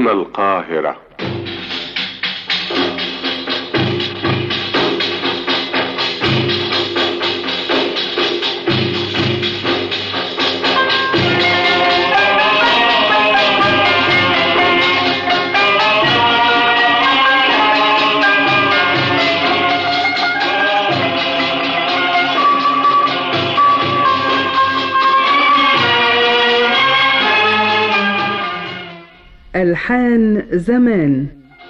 هنا القاهرة ألحان زمان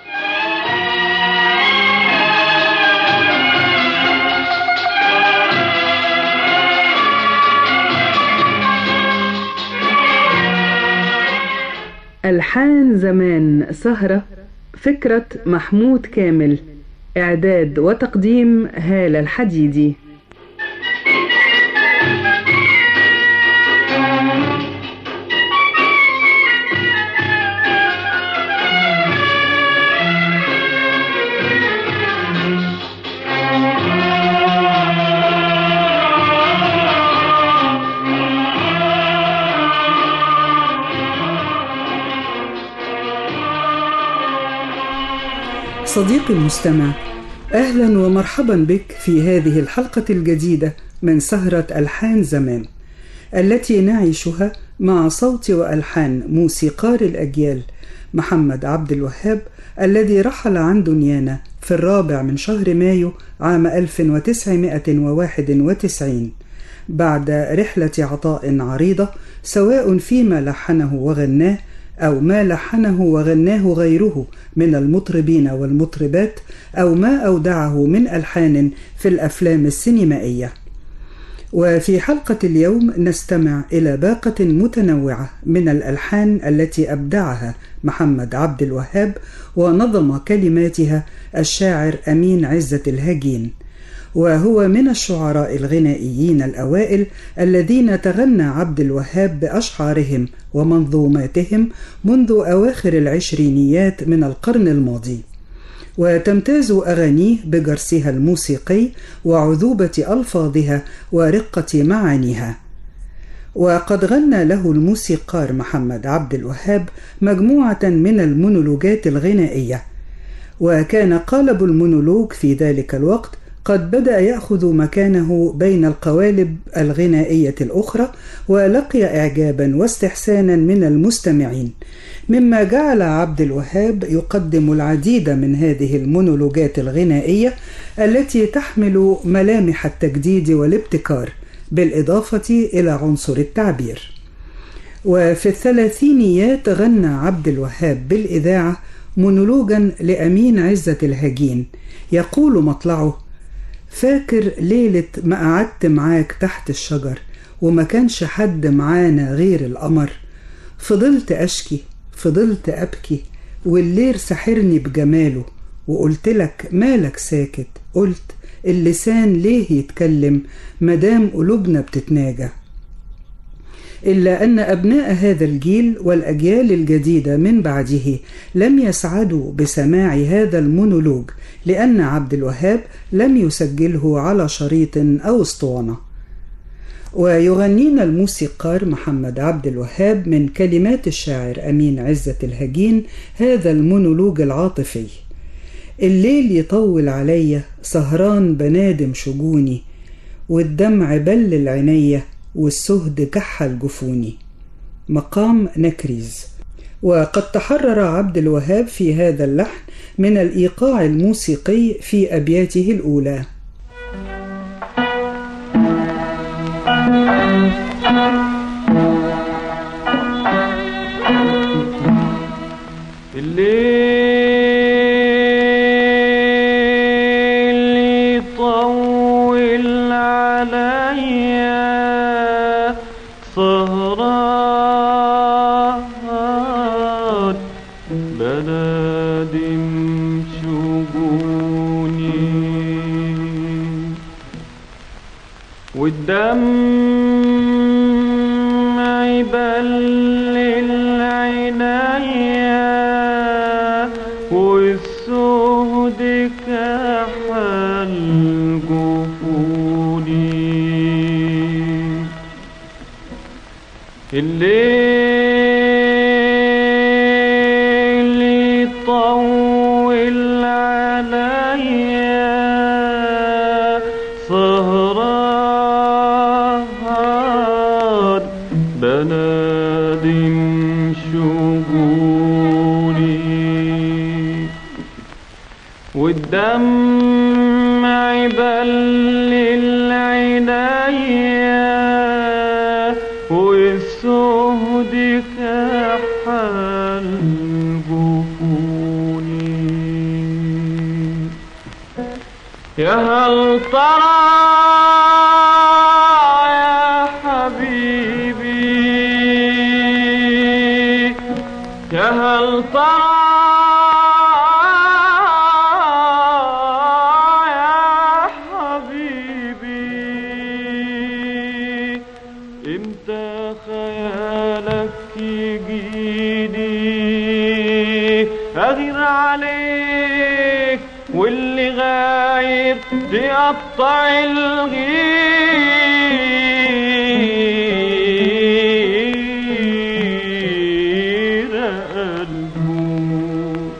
ألحان زمان سهرة فكرة محمود كامل إعداد وتقديم هالة الحديدي صديقي المستمع اهلا ومرحبا بك في هذه الحلقه الجديده من سهره الحان زمان التي نعيشها مع صوت والحان موسيقار الاجيال محمد عبد الوهاب الذي رحل عن دنيانا في الرابع من شهر مايو عام 1991 بعد رحله عطاء عريضه سواء فيما لحنه وغناه أو ما لحنه وغناه غيره من المطربين والمطربات أو ما أودعه من ألحان في الأفلام السينمائية. وفي حلقة اليوم نستمع إلى باقة متنوعة من الألحان التي أبدعها محمد عبد الوهاب ونظم كلماتها الشاعر أمين عزة الهجين. وهو من الشعراء الغنائيين الأوائل الذين تغنى عبد الوهاب بأشعارهم ومنظوماتهم منذ أواخر العشرينيات من القرن الماضي وتمتاز أغانيه بجرسها الموسيقي وعذوبة ألفاظها ورقة معانيها وقد غنى له الموسيقار محمد عبد الوهاب مجموعة من المونولوجات الغنائية وكان قالب المونولوج في ذلك الوقت قد بدا ياخذ مكانه بين القوالب الغنائيه الاخرى ولقي اعجابا واستحسانا من المستمعين مما جعل عبد الوهاب يقدم العديد من هذه المونولوجات الغنائيه التي تحمل ملامح التجديد والابتكار بالاضافه الى عنصر التعبير وفي الثلاثينيات غنى عبد الوهاب بالاذاعه مونولوجا لامين عزه الهجين يقول مطلعه فاكر ليلة ما قعدت معاك تحت الشجر وما كانش حد معانا غير القمر فضلت أشكي فضلت أبكي والليل سحرني بجماله وقلت لك مالك ساكت قلت اللسان ليه يتكلم مدام قلوبنا بتتناجى إلا أن أبناء هذا الجيل والأجيال الجديدة من بعده لم يسعدوا بسماع هذا المونولوج لأن عبد الوهاب لم يسجله على شريط أو اسطوانة. ويغنينا الموسيقار محمد عبد الوهاب من كلمات الشاعر أمين عزة الهجين هذا المونولوج العاطفي. الليل يطول عليا سهران بنادم شجوني والدمع بل العينيه والسهد كحل جفوني مقام نكريز وقد تحرر عبد الوهاب في هذا اللحن من الايقاع الموسيقي في ابياته الاولى الليل يطول عليا سهران بنادم شجوني والدمع يبل العناية والسهد كحل جفوني الليل طول عليا سهران بنادم شجوني والدمع يبلل عينيا والسهد كحل جفوني يا هل ترى يا حبيبي يا هل ترى يا حبيبي امتى خيالك يجيني اغير عليك واللي غايب يقطع الغير قلبه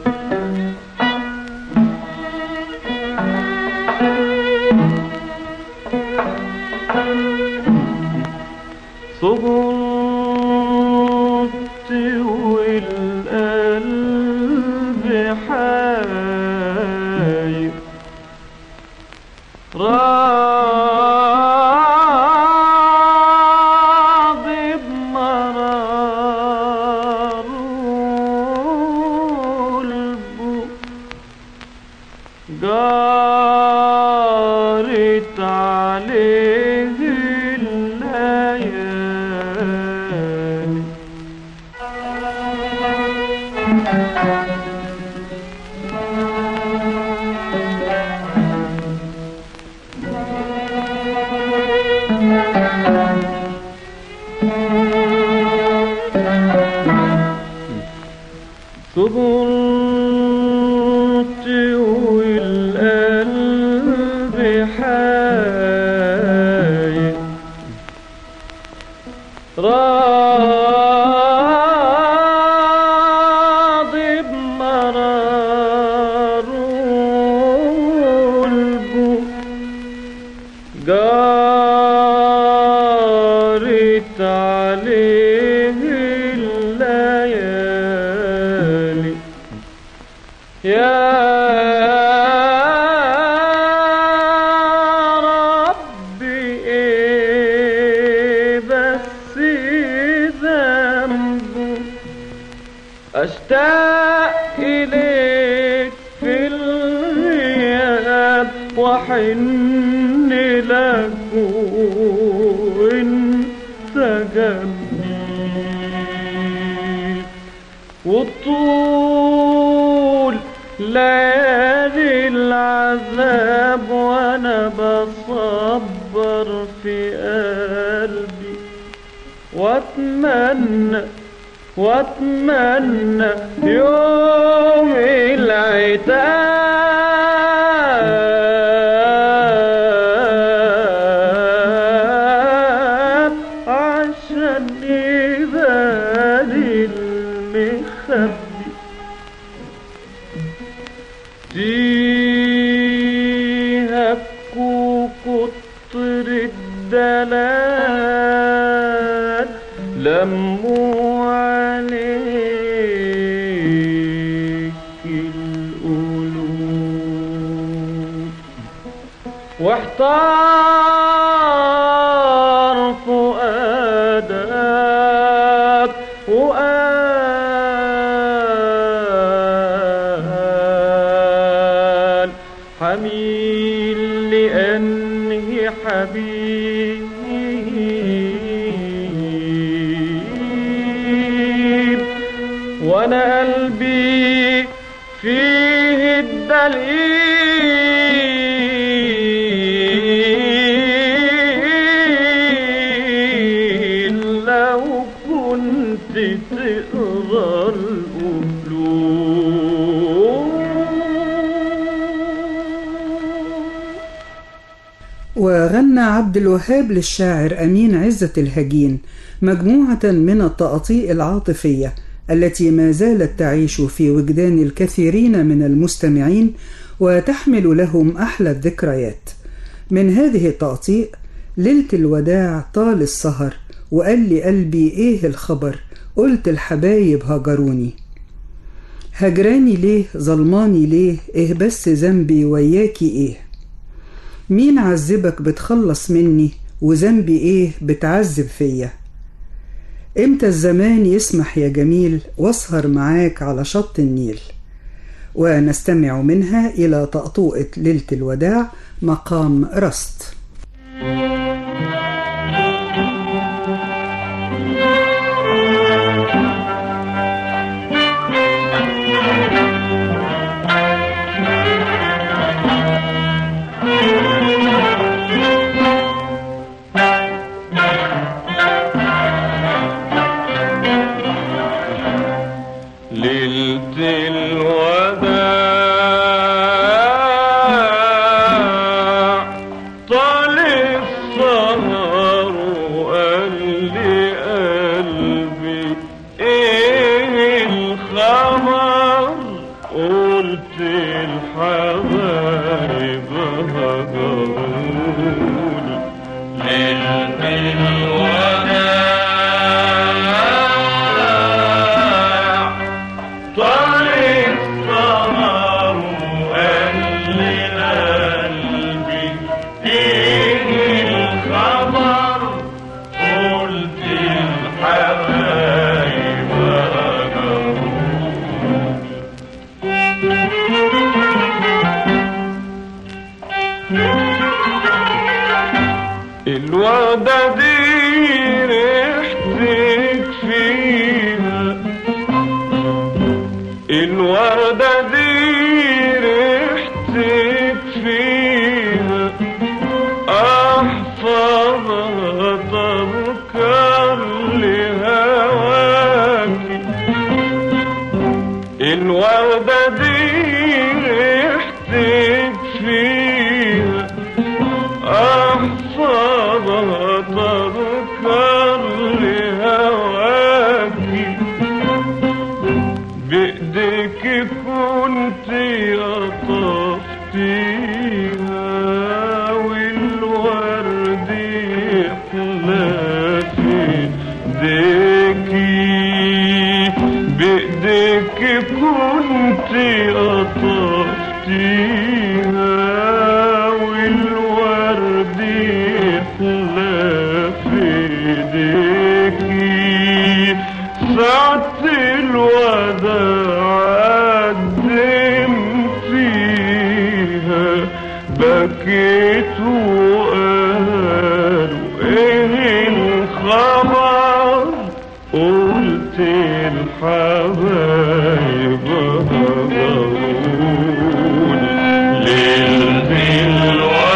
صبرت والقلب حاير راضي بمرار قلبه جارت عليه الليالي صبرت والقلب حاير راضي بمرار قلبه جارت عليه الليالي يا ربي ايه بس ذنبه اشتاق اليك في الغياب واحن لك وانت جنبي والطول ليالي العذاب وانا بصبر في قلبي واتمنى واتمنى يوم العتاب عشان يبان المخبي فيها كتر الدلال لموا عليك القلوب واحتار فؤادك وقال حميل لأنه حبيب وانا قلبي فيه الدليل لو كنت تقرا القلوب وغنى عبد الوهاب للشاعر أمين عزة الهجين مجموعة من التقاطيع العاطفية التي ما زالت تعيش في وجدان الكثيرين من المستمعين وتحمل لهم أحلى الذكريات من هذه التقطيع ليلة الوداع طال السهر وقال لي قلبي ايه الخبر قلت الحبايب هجروني هجراني ليه ظلماني ليه ايه بس ذنبي وياكي ايه مين عذبك بتخلص مني وذنبي ايه بتعذب فيا امتى الزمان يسمح يا جميل واسهر معاك على شط النيل ونستمع منها إلى طقطوقة ليلة الوداع مقام رست ليلة الوداع طال السهر وقال لي قلبي ايه الخبر قلت الحبايب هجروني ليلة الوداع طريق سهر وقال لي قلبي ايه الخبر قلت الحبايب هجروني الوردة دي ريحتك فيها الوردة دي ريحتك فيها أحفظها تذكر لهواكي الوردة دي ريحتك فيها أحفظها تذكر لهواكي بإيديك كنت قطفتيها والورد يحلى في ايديكي بإيديك كنت قطفتيها والورد يحلى في ايديكي ساعة الوداع قدمت فيها بكيت وقالوا ايه الخبر قلت الحبايب هجروني ليلة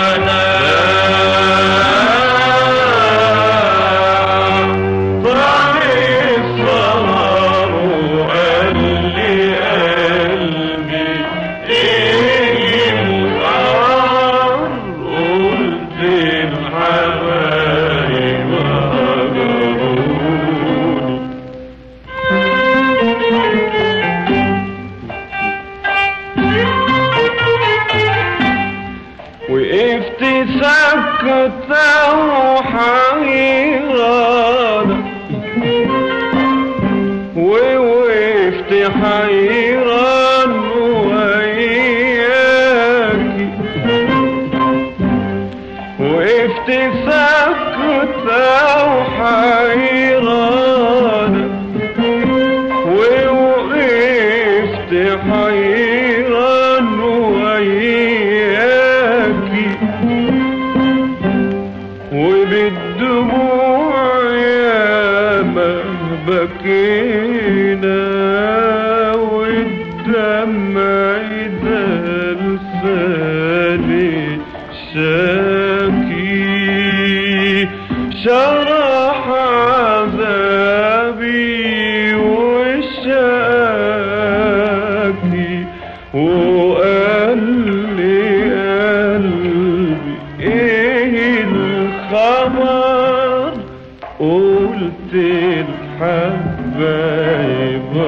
الوداع طريق سهر وقال لي قلبي ايه الغار قلت الحبايب هجروني وقفت سكتة وحيرانة ووقفت حيران وياكي وقفت سكتة وحيرانة ووقفت حيران وياكي وبالدموع ياما بكينا والدمع ده لساني شاكي شرح عذابي وشاكي وقال لي قلبي ايه الخبر قلت الحبايب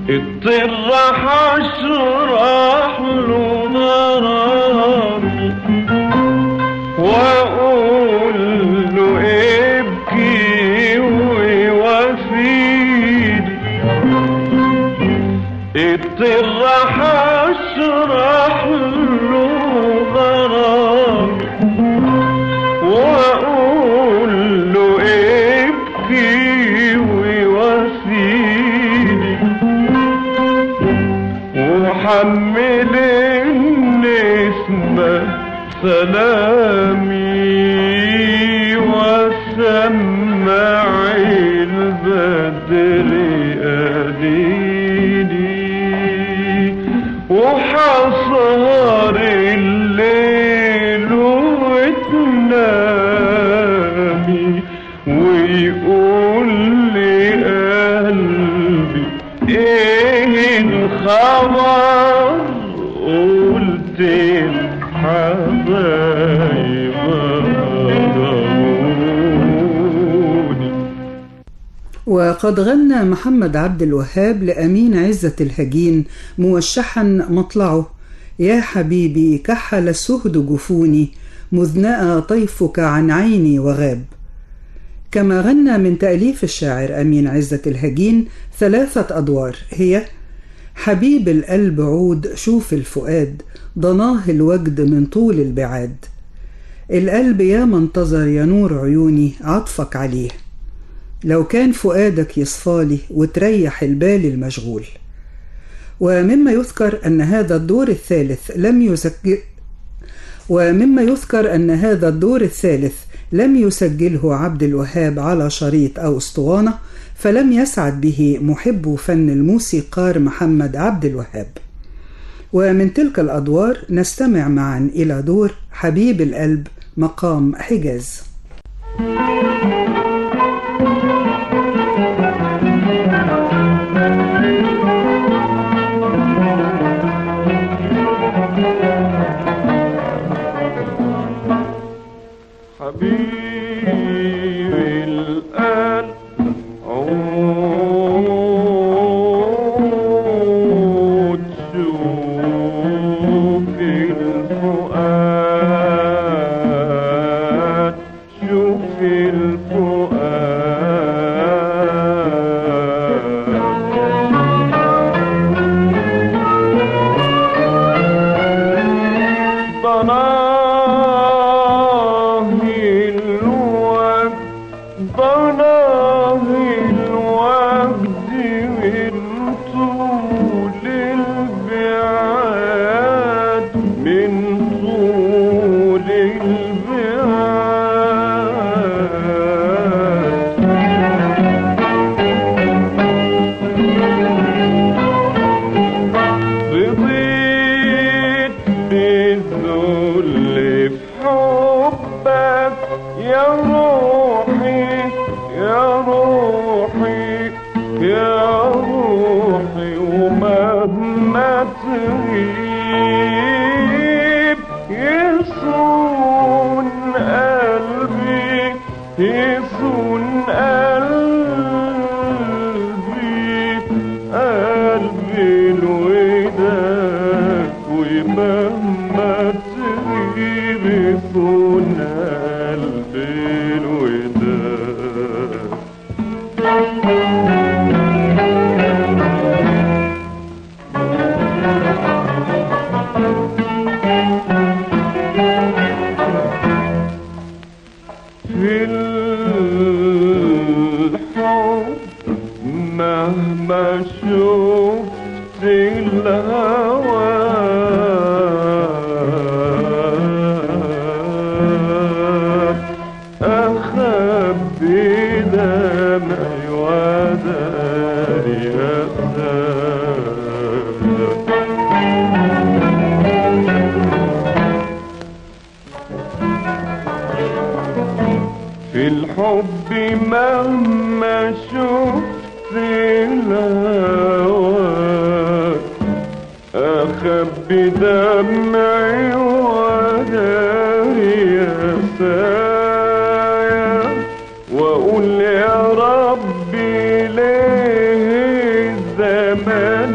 اضطر هشرح له غرامي واقول له ابكي وواسيني اضطر هشرح له غرامي واقول له ابكي وواسيني وحمل النسمة سلامي وسمع البدر أديني وحصار الليل وتنامي ويقول لي قلبي ايه الخبر قلت الحبايب غروني وقد غنى محمد عبد الوهاب لأمين عزة الهجين موشحا مطلعه يا حبيبي كحل السهد جفوني مذ نأى طيفك عن عيني وغاب كما غنى من تأليف الشاعر أمين عزة الهجين ثلاثة أدوار هي حبيب القلب عود شوف الفؤاد ضناه الوجد من طول البعاد القلب يا منتظر يا نور عيوني عطفك عليه لو كان فؤادك يصفالي وتريح البال المشغول ومما يذكر أن هذا الدور الثالث لم يسجل ومما يذكر أن هذا الدور الثالث لم يسجله عبد الوهاب على شريط أو اسطوانة فلم يسعد به محب فن الموسيقار محمد عبد الوهاب ومن تلك الأدوار نستمع معا إلى دور حبيب القلب مقام حجاز حبيب القلب عود شوف الفؤاد شوف الفؤاد ضناه الوجد ضناه الوجد من طول البعاد من طول البعاد رضيت بالذل في حبك يا روحي يا روحي يا روحي ومهما تغيب يصون قلبي يصون قلبي قلبي الوداد ومهما تغيب يصون قلبي الوداد في الحب مهما شفت الهوى أخبي دمعي وداري في الحب مهما شفت الهوى أخبي دمعي وداري أسايا وأقول يا ربي ليه الزمان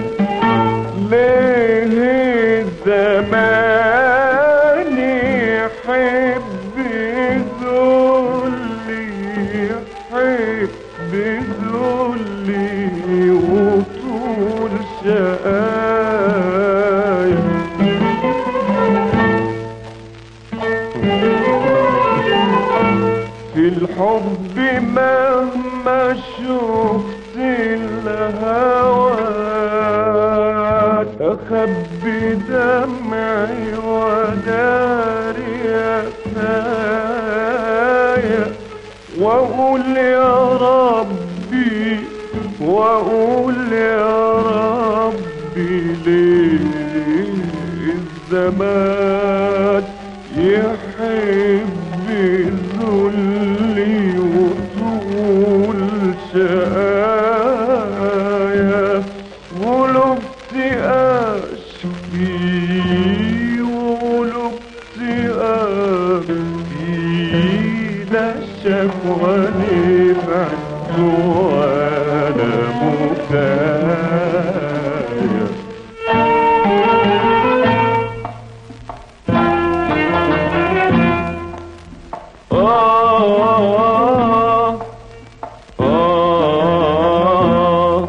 حبي مهما شفت الهوى أخبي دمعي وداري أثايا وأقول يا ربي وأقول يا ربي ليه الزمان يحب ذلي وطول شقايا ولبت أشكي ولبت أبكي لا شكوى نفعت ولا بكايا آه آه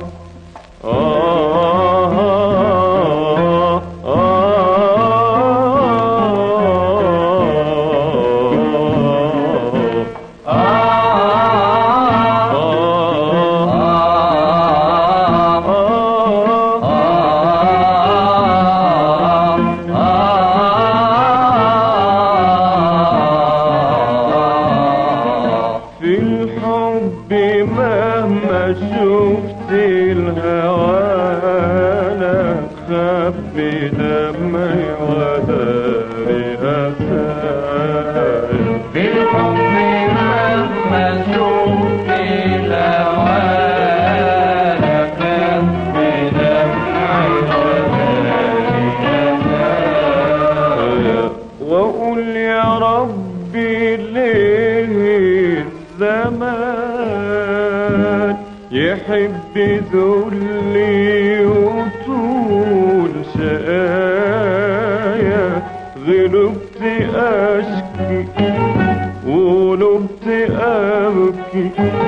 في الحب مهما شفت الهوى انا خبي دمي وداري أسايا في الحب مهما شفت الهوان كف دمعي وأقول يا ربي ليه الزمان يحب ذلي وطول شقايا غلبت أشكي ولبت أبكي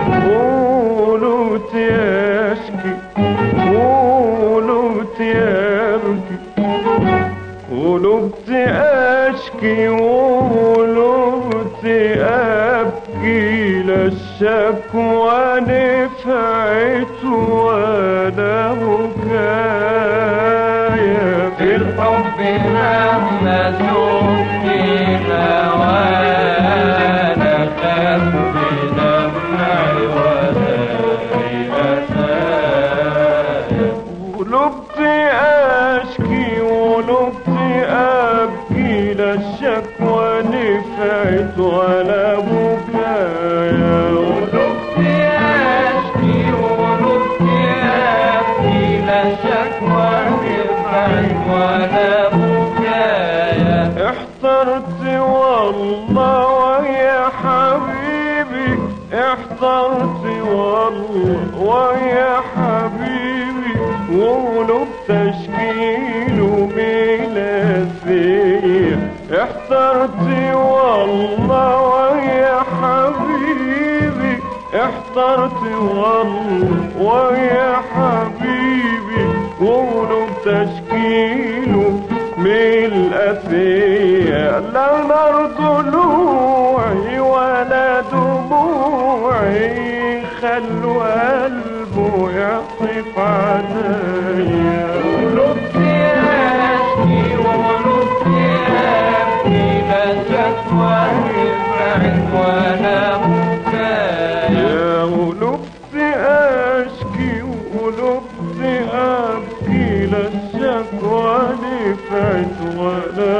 ولبت أشكي ولبت أبكي ولبت أشكي ولبت أبكي لا الشكوى نفعت ولا بكايا في الحب مهما شفت الهوان كف دمعي وداري أسايا ولبت أشكي ولبت أبكي لا الشكوى نفعت ولا بكايا ولبت أشكي ولبت أبكي لا شكوى نفعت ولا بكايا احترت والله ويا حبيبي احترت والله ويا حبيبي وقلوب تشكيل بلادية احترت والله ويا حبيبي احترت والله ويا حبيبي وقلوب تشكيله من الأثية لا نار ضلوعي ولا دموعي خلوا قلبه يعطف عليا ولبت أشكي ولبت أبكي لا شكوى نفعت ولا بكايا يا ولبت أشكي ولبت أبكي لا الشكوى نفعت ولا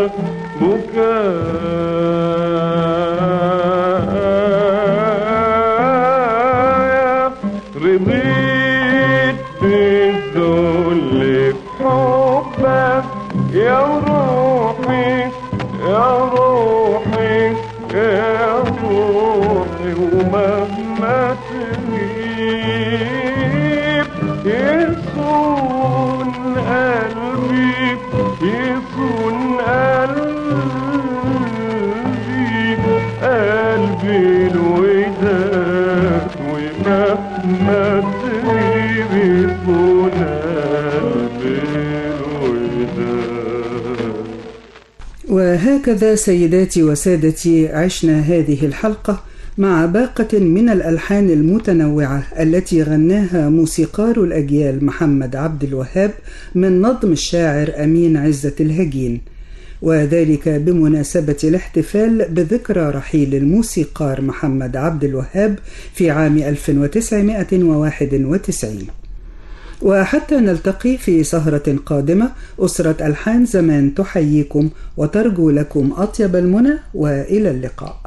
بكايا رضيت بالذل في حبك يا روحي يا روحي يا روحي ومهما تغيب يصون قلبي يصون قلبي قلبي الوداد ومهما تغيب يصون قلبي الوداد وهكذا سيداتي وسادتي عشنا هذه الحلقة مع باقة من الألحان المتنوعة التي غناها موسيقار الأجيال محمد عبد الوهاب من نظم الشاعر أمين عزة الهجين وذلك بمناسبة الاحتفال بذكرى رحيل الموسيقار محمد عبد الوهاب في عام 1991 وحتى نلتقي في سهرة قادمة أسرة ألحان زمان تحييكم وترجو لكم أطيب المنى وإلى اللقاء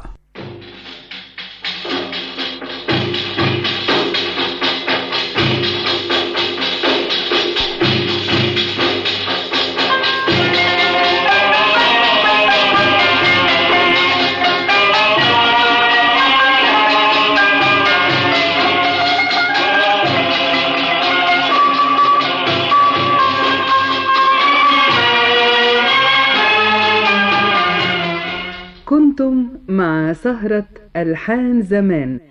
كنتم مع سهرة ألحان زمان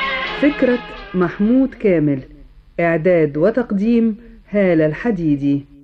فكرة محمود كامل إعداد وتقديم هالة الحديدي